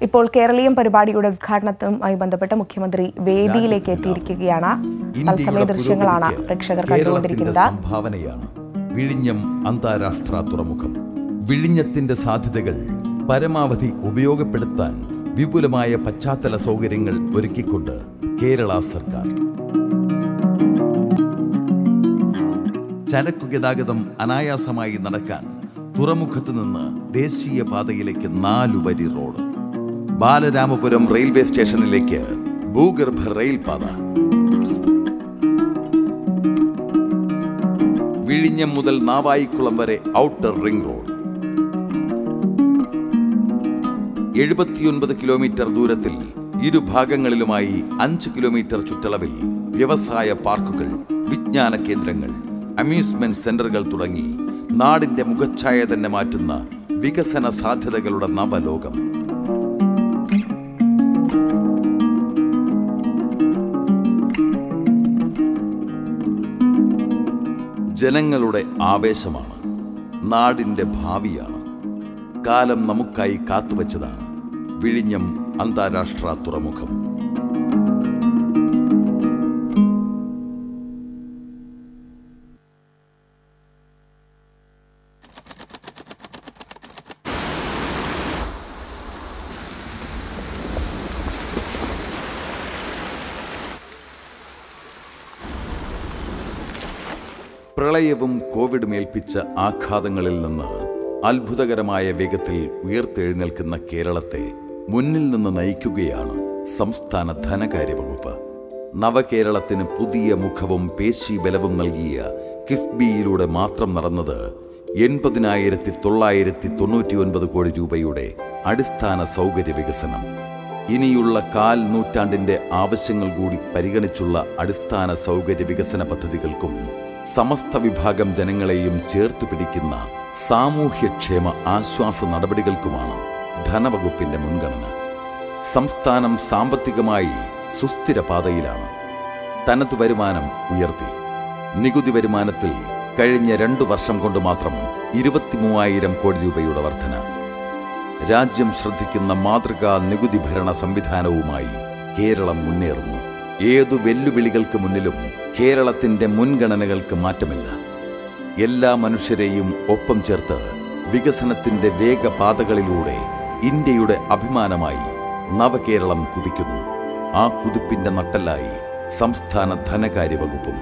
ഇപ്പോൾ കേരളീയം പരിപാടിയുടെ ഉദ്ഘാടനവുമായി ബന്ധപ്പെട്ട് മുഖ്യമന്ത്രി വേദിയിലേക്ക് എത്തിയിരിക്കുകയാണ് തത്സമയ ദൃശ്യങ്ങളാണ് പ്രേക്ഷകർ കണ്ടുകൊണ്ടിരിക്കുന്നത് സംഭാവനയാണ് വിഴിഞ്ഞം അന്താരാഷ്ട്ര തുറമുഖം വിഴിഞ്ഞത്തിന്റെ സാധ്യതകൾ പരമാവധി ഉപയോഗപ്പെടുത്താൻ വിപുലമായ പശ്ചാത്തല സൗകര്യങ്ങൾ ഒരുക്കിക്കൊണ്ട് കേരള സർക്കാർ ചരക്കു ഗതാഗതം അനായാസമായി നടക്കാൻ തുറമുഖത്ത് നിന്ന് ദേശീയപാതയിലേക്ക് നാലു വരി റോഡ് ബാലരാമപുരം റെയിൽവേ സ്റ്റേഷനിലേക്ക് ഭൂഗർഭ റെയിൽപാത വിഴിഞ്ഞം മുതൽ നാവായിക്കുളം വരെ ഔട്ടർ റിംഗ് റോഡ് എഴുപത്തിയൊൻപത് കിലോമീറ്റർ ദൂരത്തിൽ ഇരുഭാഗങ്ങളിലുമായി അഞ്ച് കിലോമീറ്റർ ചുറ്റളവിൽ വ്യവസായ പാർക്കുകൾ വിജ്ഞാന കേന്ദ്രങ്ങൾ അമ്യൂസ്മെന്റ് സെന്ററുകൾ തുടങ്ങി നാടിന്റെ മുഖച്ഛായ തന്നെ മാറ്റുന്ന വികസന സാധ്യതകളുടെ നവലോകം ജനങ്ങളുടെ ആവേശമാണ് നാടിന്റെ ഭാവിയാണ് കാലം നമുക്കായി കാത്തുവച്ചതാണ് വിഴിഞ്ഞം അന്താരാഷ്ട്ര തുറമുഖം പ്രളയവും കോവിഡും ഏൽപ്പിച്ച ആഘാതങ്ങളിൽ നിന്ന് അത്ഭുതകരമായ വേഗത്തിൽ ഉയർത്തെഴുന്നേൽക്കുന്ന കേരളത്തെ മുന്നിൽ നിന്ന് നയിക്കുകയാണ് സംസ്ഥാന ധനകാര്യ വകുപ്പ് നവകേരളത്തിന് പുതിയ മുഖവും പേശി ബലവും നൽകിയ കിഫ്ബിയിലൂടെ മാത്രം നടന്നത് എൺപതിനായിരത്തി തൊള്ളായിരത്തി തൊണ്ണൂറ്റി ഒൻപത് കോടി രൂപയുടെ അടിസ്ഥാന സൗകര്യ വികസനം ഇനിയുള്ള കാൽ നൂറ്റാണ്ടിന്റെ ആവശ്യങ്ങൾ കൂടി പരിഗണിച്ചുള്ള അടിസ്ഥാന സൗകര്യ വികസന പദ്ധതികൾക്കും സമസ്ത വിഭാഗം ജനങ്ങളെയും ചേർത്ത് പിടിക്കുന്ന സാമൂഹ്യക്ഷേമ ആശ്വാസ നടപടികൾക്കുമാണ് ധനവകുപ്പിന്റെ മുൻഗണന സംസ്ഥാനം സാമ്പത്തികമായി സുസ്ഥിര പാതയിലാണ് തനതു വരുമാനം ഉയർത്തി നികുതി വരുമാനത്തിൽ കഴിഞ്ഞ രണ്ടു വർഷം കൊണ്ട് മാത്രം ഇരുപത്തിമൂവായിരം കോടി രൂപയുടെ വർധന രാജ്യം ശ്രദ്ധിക്കുന്ന മാതൃകാ നികുതി ഭരണ സംവിധാനവുമായി കേരളം മുന്നേറുന്നു ഏതു വെല്ലുവിളികൾക്ക് മുന്നിലും കേരളത്തിന്റെ മുൻഗണനകൾക്ക് മാറ്റമില്ല എല്ലാ മനുഷ്യരെയും ഒപ്പം ചേർത്ത് വികസനത്തിന്റെ വേഗപാതകളിലൂടെ ഇന്ത്യയുടെ അഭിമാനമായി നവകേരളം കുതിക്കുന്നു ആ കുതിപ്പിന്റെ നട്ടലായി സംസ്ഥാന ധനകാര്യ വകുപ്പും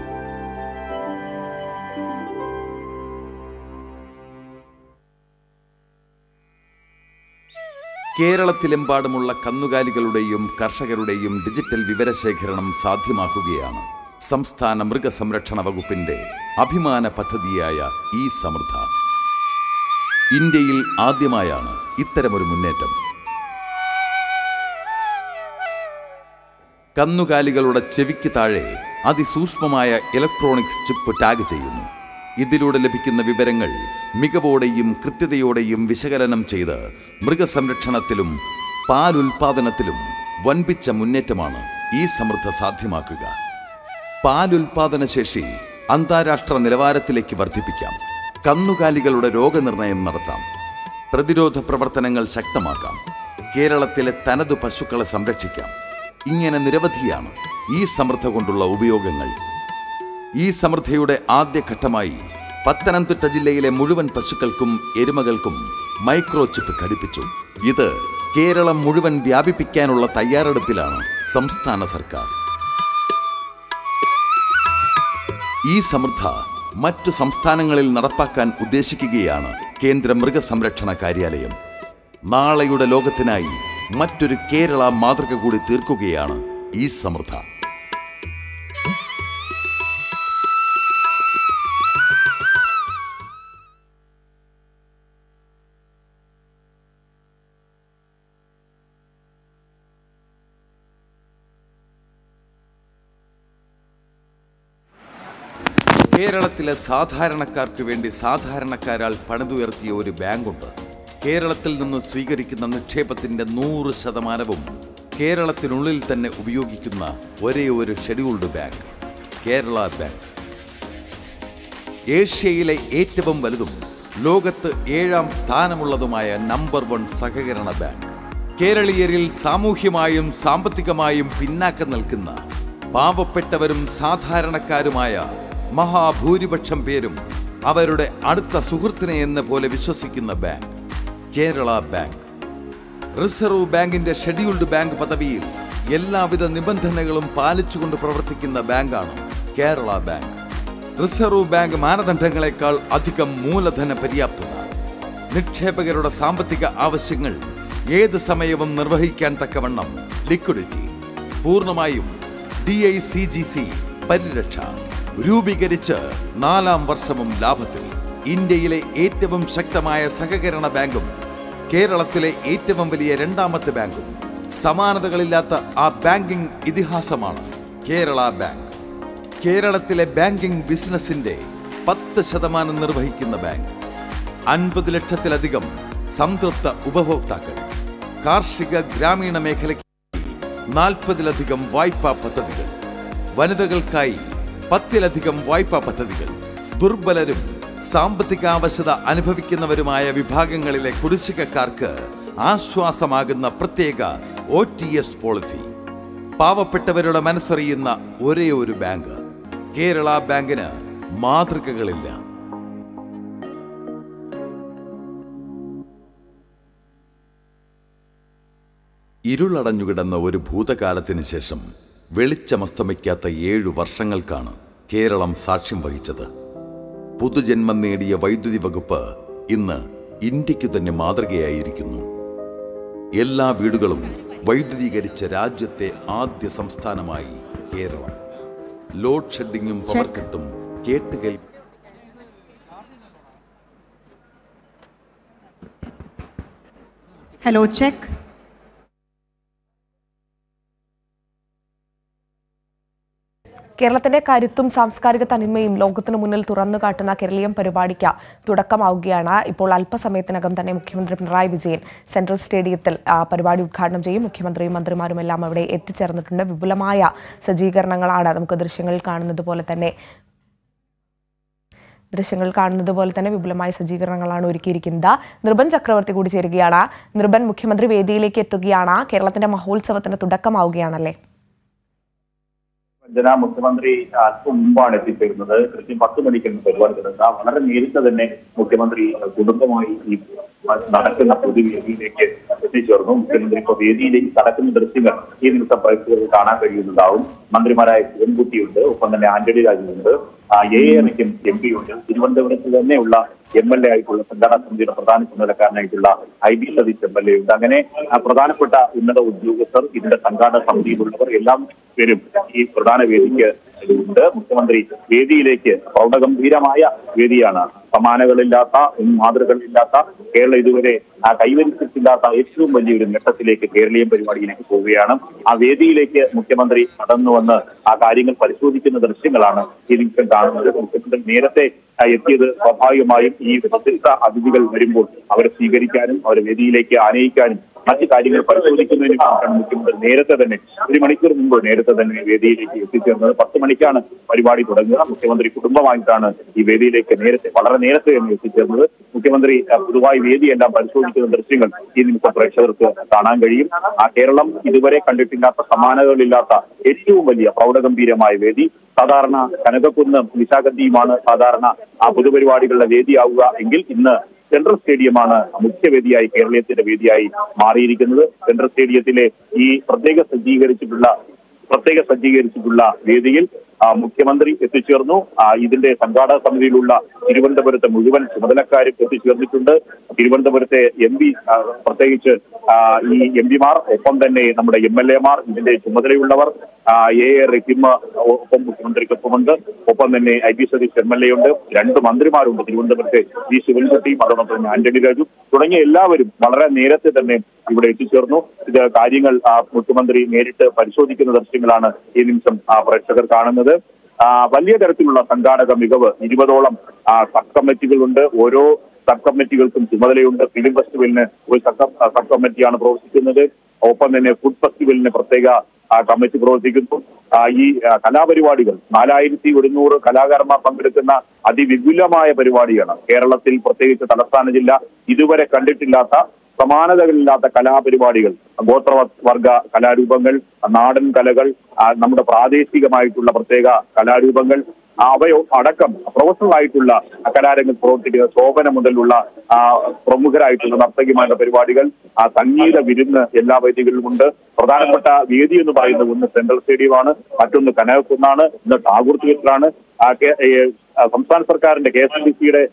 കേരളത്തിലെമ്പാടുമുള്ള കന്നുകാലികളുടെയും കർഷകരുടെയും ഡിജിറ്റൽ വിവരശേഖരണം സാധ്യമാക്കുകയാണ് സംസ്ഥാന മൃഗസംരക്ഷണ വകുപ്പിന്റെ അഭിമാന പദ്ധതിയായ ഈ സമൃദ്ധ ഇന്ത്യയിൽ ആദ്യമായാണ് ഇത്തരമൊരു മുന്നേറ്റം കന്നുകാലികളുടെ ചെവിക്ക് താഴെ അതിസൂക്ഷ്മമായ ഇലക്ട്രോണിക്സ് ചിപ്പ് ടാഗ് ചെയ്യുന്നു ഇതിലൂടെ ലഭിക്കുന്ന വിവരങ്ങൾ മികവോടെയും കൃത്യതയോടെയും വിശകലനം ചെയ്ത് മൃഗസംരക്ഷണത്തിലും പാലുൽപാദനത്തിലും വൻപിച്ച മുന്നേറ്റമാണ് ഈ സമൃദ്ധ സാധ്യമാക്കുക പാലുൽപാദന ശേഷി അന്താരാഷ്ട്ര നിലവാരത്തിലേക്ക് വർദ്ധിപ്പിക്കാം കന്നുകാലികളുടെ രോഗനിർണയം നടത്താം പ്രതിരോധ പ്രവർത്തനങ്ങൾ ശക്തമാക്കാം കേരളത്തിലെ തനതു പശുക്കളെ സംരക്ഷിക്കാം ഇങ്ങനെ നിരവധിയാണ് ഈ സമൃദ്ധ കൊണ്ടുള്ള ഉപയോഗങ്ങൾ ഈ സമൃദ്ധിയുടെ ആദ്യഘട്ടമായി പത്തനംതിട്ട ജില്ലയിലെ മുഴുവൻ പശുക്കൾക്കും എരുമകൾക്കും മൈക്രോ ചിപ്പ് ഘടിപ്പിച്ചു ഇത് കേരളം മുഴുവൻ വ്യാപിപ്പിക്കാനുള്ള തയ്യാറെടുപ്പിലാണ് സംസ്ഥാന സർക്കാർ ഈ സമൃദ്ധ മറ്റു സംസ്ഥാനങ്ങളിൽ നടപ്പാക്കാൻ ഉദ്ദേശിക്കുകയാണ് കേന്ദ്ര മൃഗസംരക്ഷണ കാര്യാലയം നാളെയുടെ ലോകത്തിനായി മറ്റൊരു കേരള മാതൃക കൂടി തീർക്കുകയാണ് ഈ സമൃദ്ധ കേരളത്തിലെ സാധാരണക്കാർക്ക് വേണ്ടി സാധാരണക്കാരാൽ പണിതുയർത്തിയ ഒരു ബാങ്കുണ്ട് കേരളത്തിൽ നിന്ന് സ്വീകരിക്കുന്ന നിക്ഷേപത്തിന്റെ നൂറ് ശതമാനവും കേരളത്തിനുള്ളിൽ തന്നെ ഉപയോഗിക്കുന്ന ഒരേ ഒരു ഷെഡ്യൂൾഡ് ബാങ്ക് കേരള ബാങ്ക് ഏഷ്യയിലെ ഏറ്റവും വലുതും ലോകത്ത് ഏഴാം സ്ഥാനമുള്ളതുമായ നമ്പർ വൺ സഹകരണ ബാങ്ക് കേരളീയരിൽ സാമൂഹ്യമായും സാമ്പത്തികമായും പിന്നാക്കം നിൽക്കുന്ന പാവപ്പെട്ടവരും സാധാരണക്കാരുമായ മഹാഭൂരിപക്ഷം പേരും അവരുടെ അടുത്ത സുഹൃത്തിനെ എന്ന പോലെ വിശ്വസിക്കുന്ന ബാങ്ക് കേരള ബാങ്ക് റിസർവ് ബാങ്കിന്റെ ഷെഡ്യൂൾഡ് ബാങ്ക് പദവിയിൽ എല്ലാവിധ നിബന്ധനകളും പാലിച്ചുകൊണ്ട് പ്രവർത്തിക്കുന്ന ബാങ്കാണ് കേരള ബാങ്ക് റിസർവ് ബാങ്ക് മാനദണ്ഡങ്ങളെക്കാൾ അധികം മൂലധന പര്യാപ്തത നിക്ഷേപകരുടെ സാമ്പത്തിക ആവശ്യങ്ങൾ ഏത് സമയവും നിർവഹിക്കാൻ തക്കവണ്ണം ലിക്വിഡിറ്റി പൂർണ്ണമായും D I C G C പരിരക്ഷ രൂപീകരിച്ച് നാലാം വർഷവും ലാഭത്തിൽ ഇന്ത്യയിലെ ഏറ്റവും ശക്തമായ സഹകരണ ബാങ്കും കേരളത്തിലെ ഏറ്റവും വലിയ രണ്ടാമത്തെ ബാങ്കും സമാനതകളില്ലാത്ത ആ ബാങ്കിംഗ് ഇതിഹാസമാണ് കേരള ബാങ്ക് കേരളത്തിലെ ബാങ്കിംഗ് ബിസിനസിന്റെ പത്ത് ശതമാനം നിർവഹിക്കുന്ന ബാങ്ക് അൻപത് ലക്ഷത്തിലധികം സംതൃപ്ത ഉപഭോക്താക്കൾ കാർഷിക ഗ്രാമീണ മേഖലയ്ക്ക് നാൽപ്പതിലധികം വായ്പാ പദ്ധതികൾ വനിതകൾക്കായി പത്തിലധികം വായ്പാ പദ്ധതികൾ ദുർബലരും സാമ്പത്തിക ആവശ്യത അനുഭവിക്കുന്നവരുമായ വിഭാഗങ്ങളിലെ കുടിശ്ശികക്കാർക്ക് ആശ്വാസമാകുന്ന പ്രത്യേക ഒ ടി എസ് പോളിസി പാവപ്പെട്ടവരുടെ മനസ്സറിയുന്ന ഒരേ ഒരു ബാങ്ക് കേരള ബാങ്കിന് മാതൃകകളില്ല ഇരുളടഞ്ഞുകിടന്ന ഒരു ഭൂതകാലത്തിന് ശേഷം വെളിച്ചമസ്തമിക്കാത്ത ഏഴു വർഷങ്ങൾക്കാണ് കേരളം സാക്ഷ്യം വഹിച്ചത് പുതുജന്മം നേടിയ വൈദ്യുതി വകുപ്പ് ഇന്ന് ഇന്ത്യക്കു തന്നെ മാതൃകയായിരിക്കുന്നു എല്ലാ വീടുകളും വൈദ്യുതീകരിച്ച രാജ്യത്തെ ആദ്യ സംസ്ഥാനമായി കേരളം ലോഡ് ഷെഡിങ്ങും പവർ കട്ടും കേട്ടുകേൾ Hello, check. കേരളത്തിന്റെ കരുത്തും സാംസ്കാരിക തനിമയും ലോകത്തിനു മുന്നിൽ തുറന്നു കാട്ടുന്ന കേരളീയം പരിപാടിക്ക് തുടക്കമാവുകയാണ് ഇപ്പോൾ അല്പസമയത്തിനകം തന്നെ മുഖ്യമന്ത്രി പിണറായി വിജയൻ സെൻട്രൽ സ്റ്റേഡിയത്തിൽ ആ, പരിപാടി ഉദ്ഘാടനം ചെയ്യും മുഖ്യമന്ത്രിയും മന്ത്രിമാരും എല്ലാം അവിടെ എത്തിച്ചേർന്നിട്ടുണ്ട് വിപുലമായ സജ്ജീകരണങ്ങളാണ് നമുക്ക് ദൃശ്യങ്ങളിൽ കാണുന്നത് പോലെ തന്നെ ദൃശ്യങ്ങൾ കാണുന്നത് പോലെ തന്നെ വിപുലമായ സജ്ജീകരണങ്ങളാണ് ഒരുക്കിയിരിക്കുന്നത് നിർബൻ ചക്രവർത്തി കൂടി ചേരുകയാണ് നിർബൻ മുഖ്യമന്ത്രി വേദിയിലേക്ക് എത്തുകയാണ് കേരളത്തിന്റെ മഹോത്സവത്തിന് തുടക്കമാവുകയാണല്ലേ വഞ്ചന മുഖ്യമന്ത്രി അല്പം മുമ്പാണ് എത്തിച്ചേരുന്നത് കൃത്യം പത്ത് മണിക്കാണ് പരിപാടി തുടങ്ങുക വളരെ നേരത്തെ തന്നെ മുഖ്യമന്ത്രി കുടുംബമായി ഈ നടക്കുന്ന പൊതുവേദിയിലേക്ക് എത്തിച്ചേർന്നു മുഖ്യമന്ത്രി ഇപ്പോൾ വേദിയിലേക്ക് കടക്കുന്ന ദൃശ്യങ്ങൾ ഈ നിമിഷം പ്രേക്ഷകർക്ക് കാണാൻ കഴിയുന്നതാവും മന്ത്രിമാരായ ശിവൻകുട്ടിയുണ്ട് ഒപ്പം തന്നെ ആന്റണി രാജുവുണ്ട് എ എറിക്കും എം പി ഉണ്ട് തിരുവനന്തപുരത്ത് തന്നെയുള്ള എം എൽ എ ആയിട്ടുള്ള സംഘാടന സമിതിയുടെ പ്രധാന ചുമതലക്കാരനായിട്ടുള്ള I B Satheesh M L A ഉണ്ട് അങ്ങനെ ആ പ്രധാനപ്പെട്ട ഉന്നത ഉദ്യോഗസ്ഥർ ഇതിന്റെ സംഘാടന സമിതിയിലുള്ളവർ എല്ലാം പേരും ഈ പ്രധാന വേദിക്ക് ഉണ്ട് മുഖ്യമന്ത്രി വേദിയിലേക്ക് പ്രൗഢഗംഭീരമായ വേദിയാണ് സമാനകളില്ലാത്ത മാതൃകളില്ലാത്ത കേരളം ഇതുവരെ ആ കൈവരിച്ചിട്ടില്ലാത്ത ഏറ്റവും വലിയൊരു നേട്ടത്തിലേക്ക് കേരളീയം പരിപാടിയിലേക്ക് പോവുകയാണ് ആ വേദിയിലേക്ക് മുഖ്യമന്ത്രി കടന്നു വന്ന് ആ കാര്യങ്ങൾ പരിശോധിക്കുന്ന ദൃശ്യങ്ങളാണ് ഈ നിമിഷം കാണുന്നത് മുഖ്യമന്ത്രി നേരത്തെ ആ, എത്തിയത് സ്വാഭാവികമായും ഈ വ്യത്യസ്ത അതിഥികൾ വരുമ്പോൾ അവരെ സ്വീകരിക്കാനും അവരെ വേദിയിലേക്ക് ആനയിക്കാനും മറ്റു കാര്യങ്ങൾ പരിശോധിക്കുന്നതിന് വേണ്ടിയിട്ടാണ് മുഖ്യമന്ത്രി നേരത്തെ തന്നെ ഒരു മണിക്കൂർ മുമ്പ് നേരത്തെ തന്നെ വേദിയിലേക്ക് എത്തിച്ചേർന്നത് പത്ത് മണിക്കാണ് പരിപാടി തുടങ്ങുക മുഖ്യമന്ത്രി കുടുംബമായിട്ടാണ് ഈ വേദിയിലേക്ക് നേരത്തെ വളരെ നേരത്തെ തന്നെ എത്തിച്ചേർന്നത് മുഖ്യമന്ത്രി ആ, പൊതുവായി വേദിയെല്ലാം പരിശോധിക്കുന്ന ദൃശ്യങ്ങൾ ഈ നിമിഷം പ്രേക്ഷകർക്ക് കാണാൻ കഴിയും ആ കേരളം ഇതുവരെ കണ്ടിട്ടില്ലാത്ത സമാനതകളില്ലാത്ത ഏറ്റവും വലിയ പ്രൗഢഗംഭീരമായ വേദി സാധാരണ കനകക്കുന്ന് നിശാഗന്ധിയുമാണ് സാധാരണ ആ പൊതുപരിപാടികളുടെ വേദിയാവുക എങ്കിൽ ഇന്ന് സെൻട്രൽ സ്റ്റേഡിയമാണ് മുഖ്യവേദിയായി കേരളീയത്തിന്റെ വേദിയായി മാറിയിരിക്കുന്നത് സെൻട്രൽ സ്റ്റേഡിയത്തിലെ ഈ പ്രത്യേക സജ്ജീകരിച്ചിട്ടുള്ള പ്രത്യേക സജ്ജീകരിച്ചിട്ടുള്ള വേദിയിൽ ആ, മുഖ്യമന്ത്രി എത്തിച്ചേർന്നു ആ, ഇതിന്റെ സംഘാടക സമിതിയിലുള്ള തിരുവനന്തപുരത്തെ മുഴുവൻ ചുമതലക്കാരും എത്തിച്ചേർന്നിട്ടുണ്ട് തിരുവനന്തപുരത്തെ എം പി പ്രത്യേകിച്ച് ആ, ഈ എം പിമാർ ഒപ്പം തന്നെ നമ്മുടെ എം എൽ എമാർ ഇതിന്റെ ചുമതലയുള്ളവർ ആ, എ എ റഹീം ഒപ്പം മുഖ്യമന്ത്രിക്കൊപ്പമുണ്ട് ഒപ്പം തന്നെ I P Satheesh M L A ഉണ്ട് രണ്ട് മന്ത്രിമാരുണ്ട് തിരുവനന്തപുരത്തെ വി ശിവൻകുട്ടിയും അതോടൊപ്പം തന്നെ ആന്റണി രാജു തുടങ്ങിയ എല്ലാവരും വളരെ നേരത്തെ തന്നെ ഇവിടെ എത്തിച്ചേർന്നു ഇത് കാര്യങ്ങൾ ആ, മുഖ്യമന്ത്രി നേരിട്ട് പരിശോധിക്കുന്ന ദൃശ്യങ്ങളാണ് ഈ നിമിഷം ആ, പ്രേക്ഷകർ കാണുന്നത് ആ, വലിയ തരത്തിലുള്ള സംഘാടക മികവ് ഇരുപതോളം ആ, സബ് കമ്മിറ്റികളുണ്ട് ഓരോ സബ് കമ്മിറ്റികൾക്കും ചുമതലയുണ്ട് ഫിലിം ഫെസ്റ്റിവലിന് ഒരു സബ് സബ് കമ്മിറ്റിയാണ് പ്രവർത്തിക്കുന്നത് ഒപ്പം തന്നെ ഫുഡ് ഫെസ്റ്റിവലിന് പ്രത്യേക ആ, കമ്മിറ്റി പ്രവർത്തിക്കുന്നു ആ, ഈ ആ, കലാപരിപാടികൾ നാലായിരത്തി ഒരുന്നൂറ് കലാകാരന്മാർ പങ്കെടുക്കുന്ന അതിവിപുലമായ പരിപാടിയാണ് കേരളത്തിൽ പ്രത്യേകിച്ച് തലസ്ഥാന ജില്ല ഇതുവരെ കണ്ടിട്ടില്ലാത്ത സമാനതകളില്ലാത്ത കലാപരിപാടികൾ ഗോത്ര വർഗ കലാരൂപങ്ങൾ നാടൻ കലകൾ ആ, നമ്മുടെ പ്രാദേശികമായിട്ടുള്ള പ്രത്യേക കലാരൂപങ്ങൾ ആ, അവയോ അടക്കം പ്രൊഫഷണൽ ആയിട്ടുള്ള കലാരംഗത്ത് പ്രവർത്തിക്കുന്ന ശോഭന മുതലുള്ള ആ, പ്രമുഖരായിട്ടുള്ള നർത്തകിമാരുടെ പരിപാടികൾ ആ സംഗീത വിരുന്ന് എല്ലാ വേദികളിലുമുണ്ട് പ്രധാനപ്പെട്ട വേദി എന്ന് പറയുന്നത് ഒന്ന് സെൻട്രൽ സ്റ്റേഡിയമാണ് മറ്റൊന്ന് കനകക്കുന്നാണ് ഇന്ന് ടാഗൂർ തിയേറ്ററാണ് ആ കെ- ഏ, ആ, സംസ്ഥാന സർക്കാരിന്റെ കെ എസ് എൻ ഡി സിയുടെ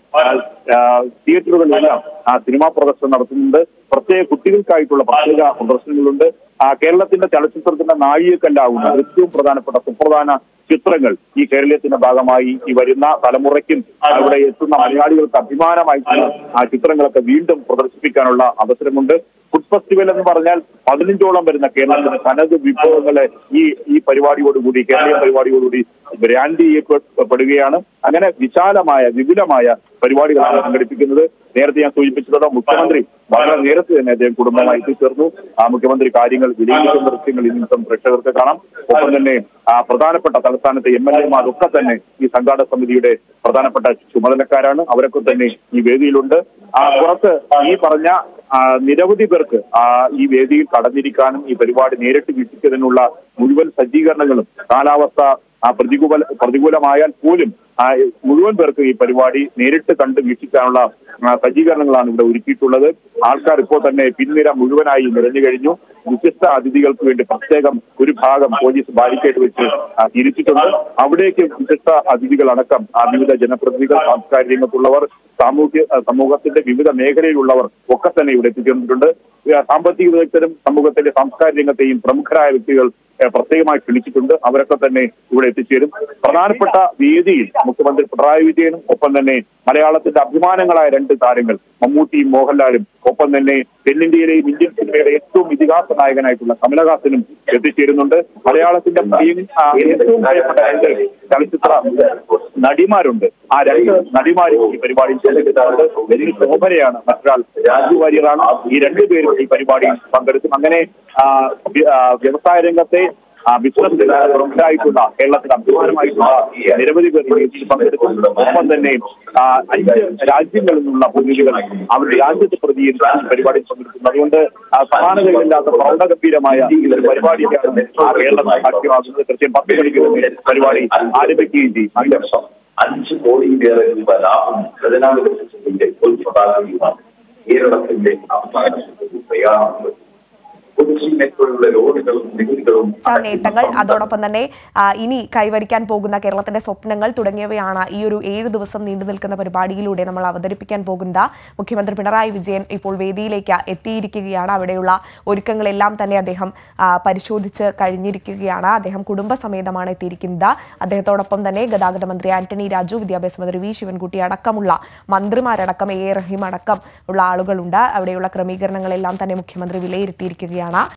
തിയേറ്ററുകളിലെല്ലാം ആ സിനിമാ പ്രദർശനം നടത്തുന്നുണ്ട് പ്രത്യേക കുട്ടികൾക്കായിട്ടുള്ള പ്രത്യേക പ്രദർശനങ്ങളുണ്ട് ആ കേരളത്തിന്റെ ചലച്ചിത്രത്തിന്റെ നാഴികക്കല്ലാവുന്ന ഏറ്റവും പ്രധാനപ്പെട്ട സുപ്രധാന ചിത്രങ്ങൾ ഈ കേരളത്തിന്റെ ഭാഗമായി ഈ വരുന്ന തലമുറയ്ക്കും ആ, ഇവിടെ എത്തുന്ന മലയാളികൾക്ക് അഭിമാനമായിട്ടുള്ള ആ ചിത്രങ്ങളൊക്കെ വീണ്ടും പ്രദർശിപ്പിക്കാനുള്ള അവസരമുണ്ട് ഫുഡ് ഫെസ്റ്റിവൽ എന്ന് പറഞ്ഞാൽ പതിനഞ്ചോളം വരുന്ന കേരളത്തിന്റെ തനത് വിഭവങ്ങളെ ഈ ഈ പരിപാടിയോടുകൂടി കേരളീയ പരിപാടിയോടുകൂടി ബ്രാൻഡ് ചെയ്യപ്പെടുകയാണ് അങ്ങനെ വിശാലമായ വിപുലമായ പരിപാടികളാണ് സംഘടിപ്പിക്കുന്നത് നേരത്തെ ഞാൻ സൂചിപ്പിച്ചതോടെ മുഖ്യമന്ത്രി വളരെ നേരത്തെ തന്നെ അദ്ദേഹം കുടുംബമായി എത്തിച്ചേർന്നു ആ മുഖ്യമന്ത്രി കാര്യങ്ങൾ വിലയിരുത്തുന്ന ദൃശ്യങ്ങൾ ഈ നിമിഷം പ്രേക്ഷകർക്ക് കാണാം ഒപ്പം തന്നെ ആ പ്രധാനപ്പെട്ട തലസ്ഥാനത്തെ എം എൽ എമാരൊക്കെ തന്നെ ഈ സംഘാടക സമിതിയുടെ പ്രധാനപ്പെട്ട ചുമതലക്കാരാണ് അവരൊക്കെ തന്നെ ഈ വേദിയിലുണ്ട് ആ പുറത്ത് ഈ പറഞ്ഞ ആ, നിരവധി പേർക്ക് ആ ഈ വേദിയിൽ കടന്നിരിക്കാനും ഈ പരിപാടി നേരിട്ട് വീക്ഷിക്കുന്നതിനുള്ള മുഴുവൻ സജ്ജീകരണങ്ങളും കാലാവസ്ഥ ആ പ്രതികൂല പ്രതികൂലമായാൽ പോലും ആ മുഴുവൻ പേർക്ക് ഈ പരിപാടി നേരിട്ട് കണ്ട് വീക്ഷിക്കാനുള്ള ആ, സജ്ജീകരണങ്ങളാണ് ഇവിടെ ഒരുക്കിയിട്ടുള്ളത് ആൾക്കാർ ഇപ്പോൾ തന്നെ പിൻനിര മുഴുവനായി നിറഞ്ഞു കഴിഞ്ഞു വ്യത്യസ്ത അതിഥികൾക്ക് വേണ്ടി പ്രത്യേകം ഒരു ഭാഗം പോലീസ് ബാരിക്കേഡ് വെച്ച് ആ, തിരിച്ചിട്ടുണ്ട് അവിടേക്ക് വ്യത്യസ്ത അതിഥികളടക്കം ആ വിവിധ ജനപ്രതിനിധികൾ സാംസ്കാരിക രംഗത്തുള്ളവർ സാമൂഹ്യ ആ, സമൂഹത്തിന്റെ വിവിധ മേഖലയിലുള്ളവർ ഒക്കെ തന്നെ ഇവിടെ എത്തിച്ചേർന്നിട്ടുണ്ട് ആ, സാമ്പത്തിക വിദഗ്ധരും സമൂഹത്തിന്റെ സാംസ്കാരിക രംഗത്തെയും പ്രമുഖരായ വ്യക്തികൾ ആ, പ്രത്യേകമായി ക്ഷണിച്ചിട്ടുണ്ട് അവരൊക്കെ തന്നെ ഇവിടെ എത്തിച്ചേരും പ്രധാനപ്പെട്ട വേദിയിൽ മുഖ്യമന്ത്രി പിണറായി വിജയനും ഒപ്പം തന്നെ മലയാളത്തിന്റെ അഭിമാനങ്ങളായ രണ്ട് താരങ്ങൾ മമ്മൂട്ടിയും മോഹൻലാലും ഒപ്പം തന്നെ തെന്നിന്ത്യയിലെയും ഇന്ത്യൻ സിനിമയുടെ ഏറ്റവും ഇതിഹാസ നായകനായിട്ടുള്ള കമലഹാസനും എത്തിച്ചേരുന്നുണ്ട് മലയാളത്തിന്റെ പ്രിയ- ആ, ഏറ്റവും പ്രിയപ്പെട്ട രണ്ട് ചലച്ചിത്ര നടിമാരുണ്ട് ആ രണ്ട് നടിമാരും ഈ പരിപാടിയിൽ പങ്കെടുത്തിട്ടുണ്ട് വലിയ ശോഭനയാണ് മറ്റൊരാൾ രാജു വാര്യറാണ് ഈ രണ്ടുപേരും ഈ പരിപാടിയിൽ പങ്കെടുക്കും അങ്ങനെ ആ, വ്യ- ആ, വ്യവസായ രംഗത്തെ ആ ബിസിനസ് പ്രമുഖരായിട്ടുള്ള കേരളത്തിൽ അഭിമാനമായിട്ടുള്ള നിരവധി പേർ ഈ വേദിയിൽ പങ്കെടുക്കും ഒപ്പം തന്നെ ആ, അഞ്ച് രാജ്യങ്ങളിൽ നിന്നുള്ള പ്രതിനിധികൾ അവരുടെ രാജ്യത്തെ പ്രതിനിധി ഈ പരിപാടിയിൽ പങ്കെടുക്കുന്നു അതുകൊണ്ട് ആ, സമാനതകളില്ലാത്ത പ്രൗഢഗംഭീരമായ ഒരു പരിപാടിയാണ് ആ കേരളം സാധ്യമാകുന്നത് കൃത്യം പത്ത് മണിക്ക് തന്നെ പരിപാടി ആരംഭിക്കുകയും ചെയ്യും ഈ വർഷം അഞ്ച് കോടിയിലേറെ രൂപ ലാഭം ഖജനാവ് ലഭിച്ചതിന്റെ ഒരു പതാകയുമാണ് കേരളത്തിന്റെ അഭിമാനത്തിന്റെ പ്രയാണങ്ങൾ കൊച്ചി മെട്രോയുടെ റോഡുകളും നികുതികളും സാർ നേട്ടങ്ങൾ അതോടൊപ്പം തന്നെ ആ, ഇനി കൈവരിക്കാൻ പോകുന്ന കേരളത്തിന്റെ സ്വപ്നങ്ങൾ തുടങ്ങിയവയാണ് ഈ ഒരു ഏഴ് ദിവസം നീണ്ടു നിൽക്കുന്ന പരിപാടിയിലൂടെ നമ്മൾ അവതരിപ്പിക്കാൻ പോകുന്ന മുഖ്യമന്ത്രി പിണറായി വിജയൻ ഇപ്പോൾ വേദിയിലേക്ക് എത്തിയിരിക്കുകയാണ് അവിടെയുള്ള ഒരുക്കങ്ങളെല്ലാം തന്നെ അദ്ദേഹം ആ, പരിശോധിച്ച് കഴിഞ്ഞിരിക്കുകയാണ് അദ്ദേഹം കുടുംബസമേതമാണ് എത്തിയിരിക്കുന്നത് അദ്ദേഹത്തോടൊപ്പം തന്നെ ഗതാഗത മന്ത്രി ആന്റണി രാജു വിദ്യാഭ്യാസ മന്ത്രി വി ശിവൻകുട്ടി അടക്കമുള്ള മന്ത്രിമാരടക്കം എ റഹീം അടക്കം ഉള്ള ആളുകളുണ്ട് അവിടെയുള്ള ക്രമീകരണങ്ങളെല്ലാം തന്നെ മുഖ്യമന്ത്രി വിലയിരുത്തിയിരിക്കുകയാണ്